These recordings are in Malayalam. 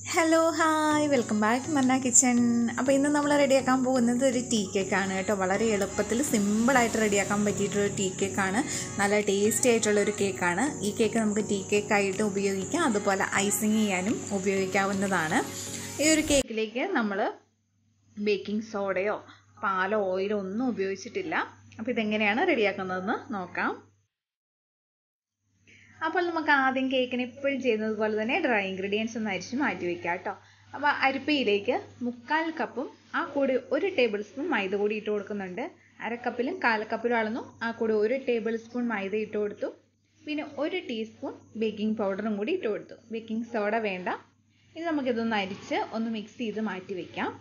ഹലോ ഹായ് വെൽക്കം ബാക്ക് മന്ന കിച്ചൺ അപ്പോൾ ഇന്ന് നമ്മൾ റെഡിയാക്കാൻ പോകുന്നത് ഒരു ടീ കേക്കാണ് കേട്ടോ വളരെ എളുപ്പത്തിൽ സിമ്പിളായിട്ട് റെഡിയാക്കാൻ പറ്റിയിട്ടൊരു ടീ കേക്കാണ് നല്ല ടേസ്റ്റി ആയിട്ടുള്ളൊരു കേക്കാണ് ഈ കേക്ക് നമുക്ക് ടീ കേക്കായിട്ട് ഉപയോഗിക്കാം അതുപോലെ ഐസിങ് ചെയ്യാനും ഉപയോഗിക്കാവുന്നതാണ് ഈ ഒരു കേക്കിലേക്ക് നമ്മൾ ബേക്കിംഗ് സോഡയോ പാലോ ഓയിലോ ഒന്നും ഉപയോഗിച്ചിട്ടില്ല അപ്പോൾ ഇതെങ്ങനെയാണ് റെഡിയാക്കുന്നതെന്ന് നോക്കാം അപ്പോൾ നമുക്ക് ആദ്യം കേക്കിന് എപ്പോഴും ചെയ്യുന്നത് പോലെ തന്നെ ഡ്രൈ ഇൻഗ്രീഡിയൻസ് ഒന്ന് അരിച്ച് മാറ്റി വെക്കാം കേട്ടോ അപ്പോൾ അരിപ്പയിലേക്ക് മുക്കാൽ കപ്പും ആ കൂടി ഒരു ടേബിൾ സ്പൂൺ മൈദ കൂടി ഇട്ട് കൊടുക്കുന്നുണ്ട് അരക്കപ്പിലും കാൽ കപ്പിലും അളന്നു ആ കൂടി ഒരു ടേബിൾ സ്പൂൺ മൈദ ഇട്ട് കൊടുത്തു പിന്നെ ഒരു ടീസ്പൂൺ ബേക്കിംഗ് പൗഡറും കൂടി ഇട്ട് കൊടുത്തു ബേക്കിംഗ് സോഡ വേണ്ട ഇനി നമുക്കിതൊന്ന് അരിച്ച് ഒന്ന് മിക്സ് ചെയ്ത് മാറ്റി വെക്കാം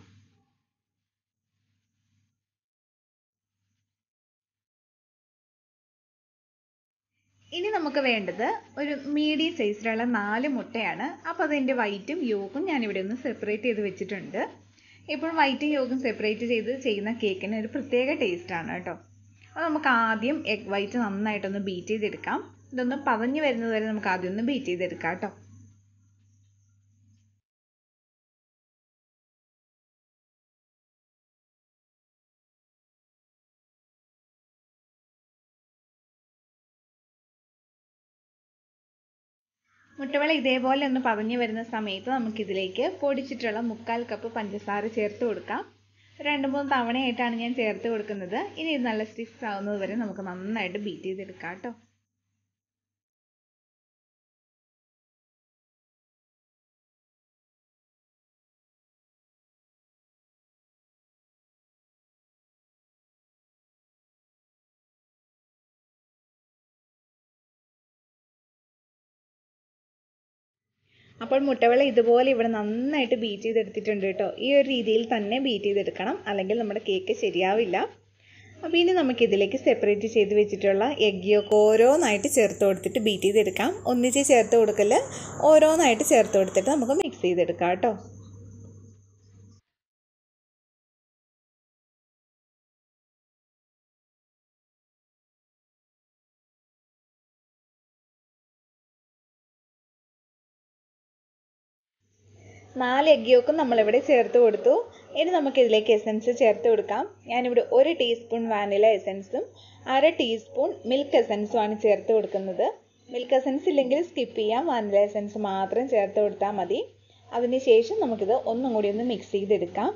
ഇനി നമുക്ക് വേണ്ടത് ഒരു മീഡിയം സൈസിലുള്ള നാല് മുട്ടയാണ് അപ്പോൾ അതിൻ്റെ വൈറ്റും യോഗും ഞാനിവിടെ ഒന്ന് സെപ്പറേറ്റ് ചെയ്ത് വെച്ചിട്ടുണ്ട് ഇപ്പോൾ വൈറ്റും യോഗും സെപ്പറേറ്റ് ചെയ്ത് ചെയ്യുന്ന കേക്കിന് ഒരു പ്രത്യേക ടേസ്റ്റാണ് കേട്ടോ അപ്പോൾ നമുക്ക് ആദ്യം എഗ് വൈറ്റ് നന്നായിട്ടൊന്ന് ബീറ്റ് ചെയ്തെടുക്കാം ഇതൊന്ന് പതഞ്ഞ് വരുന്നത് വരെ നമുക്ക് ആദ്യം ഒന്ന് ബീറ്റ് ചെയ്തെടുക്കാം കേട്ടോ മുട്ടവെള്ള ഇതേപോലെ ഒന്ന് പതഞ്ഞു വരുന്ന സമയത്ത് നമുക്കിതിലേക്ക് പൊടിച്ചിട്ടുള്ള മുക്കാൽ കപ്പ് പഞ്ചസാര ചേർത്ത് കൊടുക്കാം രണ്ട് മൂന്ന് തവണയായിട്ടാണ് ഞാൻ ചേർത്ത് കൊടുക്കുന്നത് ഇനി ഇത് നല്ല സ്റ്റിഫ് ആവുന്നത് വരെ നമുക്ക് നന്നായിട്ട് ബീറ്റ് ചെയ്തെടുക്കാം കേട്ടോ അപ്പോൾ മുട്ടവെള്ള ഇതുപോലെ ഇവിടെ നന്നായിട്ട് ബീറ്റ് ചെയ്തെടുത്തിട്ടുണ്ട് കേട്ടോ ഈ ഒരു രീതിയിൽ തന്നെ ബീറ്റ് ചെയ്തെടുക്കണം അല്ലെങ്കിൽ നമ്മുടെ കേക്ക് ശരിയാവില്ല അപ്പോൾ ഇനി നമുക്ക് ഇതിലേക്ക് സെപ്പറേറ്റ് ചെയ്ത് വെച്ചിട്ടുള്ള എഗ് യോക്ക് ഓരോന്നായിട്ട് ചേർത്ത് കൊടുത്തിട്ട് ബീറ്റ് ചെയ്തെടുക്കാം ഒന്നിച്ച് ചേർത്ത് കൊടുക്കൽ ഓരോന്നായിട്ട് ചേർത്ത് കൊടുത്തിട്ട് നമുക്ക് മിക്സ് ചെയ്തെടുക്കാം കേട്ടോ നാല് എഗ് യോക്കും നമ്മളിവിടെ ചേർത്ത് കൊടുത്തു ഇനി നമുക്ക് ഇതിലേക്ക് എസൻസ് ചേർത്ത് കൊടുക്കാം ഞാനിവിടെ ഒരു ടീസ്പൂൺ വാനില എസൻസും അര ടീസ്പൂൺ മിൽക്ക് എസൻസും ആണ് ചേർത്ത് കൊടുക്കുന്നത് മിൽക്ക് എസൻസ് ഇല്ലെങ്കിൽ സ്കിപ്പ് ചെയ്യാം വാനില എസൻസ് മാത്രം ചേർത്ത് കൊടുത്താൽ മതി അതിനുശേഷം നമുക്കിത് ഒന്നും കൂടി ഒന്ന് മിക്സ് ചെയ്തെടുക്കാം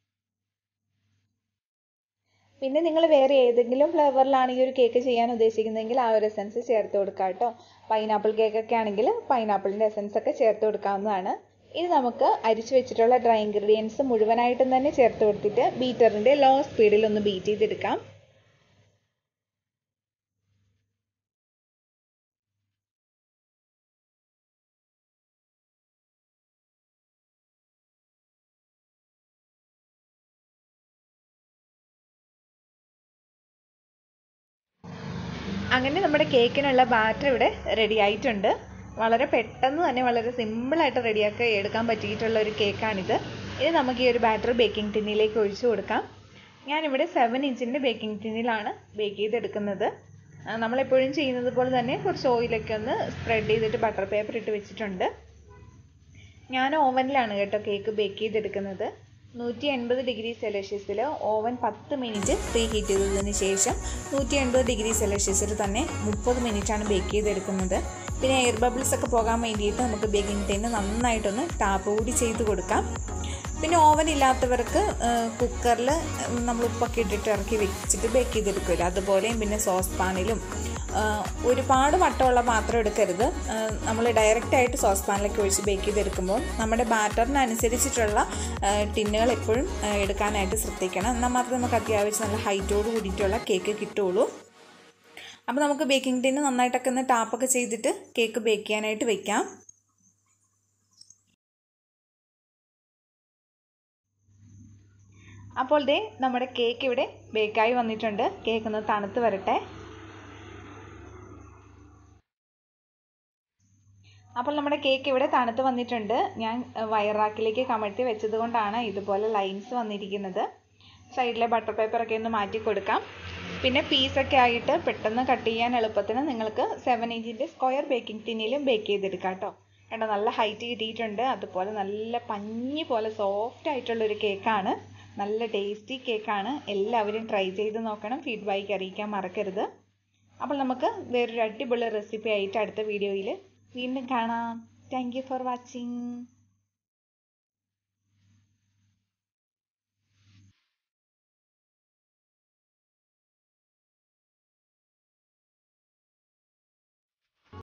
പിന്നെ നിങ്ങൾ വേറെ ഏതെങ്കിലും ഫ്ലേവറിലാണ് ഈ ഒരു കേക്ക് ചെയ്യാൻ ഉദ്ദേശിക്കുന്നതെങ്കിൽ ആ ഒരു എസൻസ് ചേർത്ത് കൊടുക്കാം കേട്ടോ പൈനാപ്പിൾ കേക്കൊക്കെ ആണെങ്കിൽ പൈനാപ്പിളിൻ്റെ എസൻസ് ഒക്കെ ചേർത്ത് കൊടുക്കാവുന്നതാണ് ഇനി നമുക്ക് അരിച്ചു വെച്ചിട്ടുള്ള ഡ്രൈ ഇൻഗ്രീഡിയൻസ് മുഴുവനായിട്ടും തന്നെ ചേർത്ത് കൊടുത്തിട്ട് ബീറ്ററിൻ്റെ ലോ സ്പീഡിൽ ഒന്ന് ബീറ്റ് ചെയ്തെടുക്കാം അങ്ങനെ നമ്മുടെ കേക്കിനുള്ള ബാറ്റർ ഇവിടെ റെഡി ആയിട്ടുണ്ട് വളരെ പെട്ടെന്ന് തന്നെ വളരെ സിമ്പിളായിട്ട് റെഡിയാക്കി എടുക്കാൻ പറ്റിയിട്ടുള്ള ഒരു കേക്കാണിത് ഇനി നമുക്ക് ഈ ഒരു ബാറ്റർ ബേക്കിംഗ് ടിന്നിലേക്ക് ഒഴിച്ചു കൊടുക്കാം ഞാനിവിടെ സെവൻ ഇഞ്ചിൻ്റെ ബേക്കിംഗ് ടിന്നിലാണ് ബേക്ക് ചെയ്തെടുക്കുന്നത് നമ്മളെപ്പോഴും ചെയ്യുന്നത് പോലെ തന്നെ കുറച്ച് ഓയിലൊക്കെ ഒന്ന് സ്പ്രെഡ് ചെയ്തിട്ട് ബട്ടർ പേപ്പർ ഇട്ട് വെച്ചിട്ടുണ്ട് ഞാൻ ഓവനിലാണ് കേട്ടോ കേക്ക് ബേക്ക് ചെയ്തെടുക്കുന്നത് നൂറ്റി എൺപത് ഡിഗ്രി സെൽഷ്യസിൽ ഓവൻ പത്ത് മിനിറ്റ് പ്രീ ഹീറ്റ് ചെയ്തതിന് ശേഷം നൂറ്റി എൺപത് ഡിഗ്രി സെൽഷ്യസിൽ തന്നെ മുപ്പത് മിനിറ്റാണ് ബേക്ക് ചെയ്തെടുക്കുന്നത് പിന്നെ എയർ ബബിൾസ് ഒക്കെ പോകാൻ വേണ്ടിയിട്ട് നമുക്ക് ബേക്കിംഗ് ടിന്ന് നന്നായിട്ടൊന്ന് ടാപ്പ് കൂടി ചെയ്ത് കൊടുക്കാം പിന്നെ ഓവൻ ഇല്ലാത്തവർക്ക് കുക്കറിൽ നമ്മൾ ഉപ്പൊക്കെ ഇട്ടിട്ട് ഇറക്കി വെച്ചിട്ട് ബേക്ക് ചെയ്തെടുക്കില്ല അതുപോലെയും പിന്നെ സോസ് പാനിലും ഒരുപാട് വട്ടമുള്ള പാത്രം എടുക്കരുത് നമ്മൾ ഡയറക്റ്റ് ആയിട്ട് സോസ് പാനിലേക്ക് ഒഴിച്ച് ബേക്ക് ചെയ്തെടുക്കുമ്പോൾ നമ്മുടെ ബാറ്ററിനനുസരിച്ചിട്ടുള്ള ടിന്നുകൾ എപ്പോഴും എടുക്കാനായിട്ട് ശ്രദ്ധിക്കണം എന്നാൽ മാത്രമേ നമുക്ക് അത്യാവശ്യം നല്ല ഹൈറ്റോട് കൂടിയിട്ടുള്ള കേക്ക് കിട്ടുള്ളൂ അപ്പോൾ നമുക്ക് ബേക്കിംഗ് ടിന്ന് നന്നായിട്ടൊക്കെ ഒന്ന് ടാപ്പൊക്കെ ചെയ്തിട്ട് കേക്ക് ബേക്ക് ചെയ്യാനായിട്ട് വെക്കാം അപ്പോൾ ദേ നമ്മുടെ കേക്ക് ഇവിടെ ബേക്കായി വന്നിട്ടുണ്ട് കേക്ക് ഒന്ന് തണുത്ത് വരട്ടെ അപ്പോൾ നമ്മുടെ കേക്ക് ഇവിടെ തണുത്ത് വന്നിട്ടുണ്ട് ഞാൻ വയറാക്കിലേക്ക് കമഴ്ത്തി വെച്ചത് കൊണ്ടാണ് ഇതുപോലെ ലൈൻസ് വന്നിരിക്കുന്നത് സൈഡിലെ ബട്ടർ പേപ്പറൊക്കെ ഒന്ന് മാറ്റി കൊടുക്കാം പിന്നെ പീസൊക്കെ ആയിട്ട് പെട്ടെന്ന് കട്ട് ചെയ്യാൻ എളുപ്പത്തിന് നിങ്ങൾക്ക് സെവൻ ഇഞ്ചിൻ്റെ സ്ക്വയർ ബേക്കിംഗ് ടിന്നിലും ബേക്ക് ചെയ്തെടുക്കാം കേട്ടോ കണ്ടോ നല്ല ഹൈറ്റ് കിട്ടിയിട്ടുണ്ട് അതുപോലെ നല്ല പഞ്ഞി പോലെ സോഫ്റ്റ് ആയിട്ടുള്ളൊരു കേക്കാണ് നല്ല ടേസ്റ്റി കേക്കാണ് എല്ലാവരും ട്രൈ ചെയ്ത് നോക്കണം ഫീഡ്ബാക്ക് അറിയിക്കാൻ മറക്കരുത് അപ്പോൾ നമുക്ക് വേറൊരു അടിപൊളി റെസിപ്പി ആയിട്ട് അടുത്ത വീഡിയോയിൽ വീണ്ടും കാണാം താങ്ക് യു ഫോർ വാച്ചിങ്